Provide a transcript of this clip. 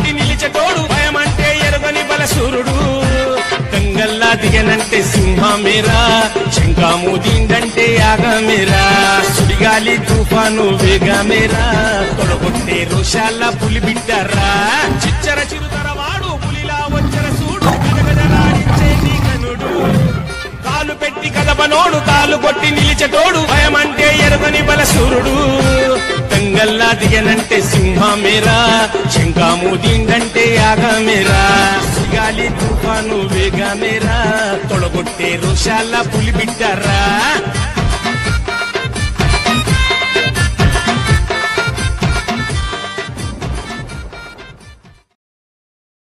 కొట్టి నిలిచటోడు భయమంటే ఎరుగని బలసూరుడు తంగల్లా దిగనంటే సింహమేరా శంఖామూదిండంటే యాగమేరా సుడిగాలి తుఫాను వేగమేరా తొడగొట్టే రోషాల పులి బిడ్డరా చిచ్చర చిరుతర వాడు పులిలా వచ్చర సూడు గజగజలాడించే నీ కనుడు కాలు పెట్టి కదపనోడు తాలు కొట్టి నిలిచటోడు భయమంటే ఎరుగని బలసూరుడు తంగల్లా దిగనంటే సింహమేరా శంఖామూదిండంటే యాగమేరా గాలి తుఫాను వేగమేరా తొడగొట్టే రోషాల పులి బిడ్డరా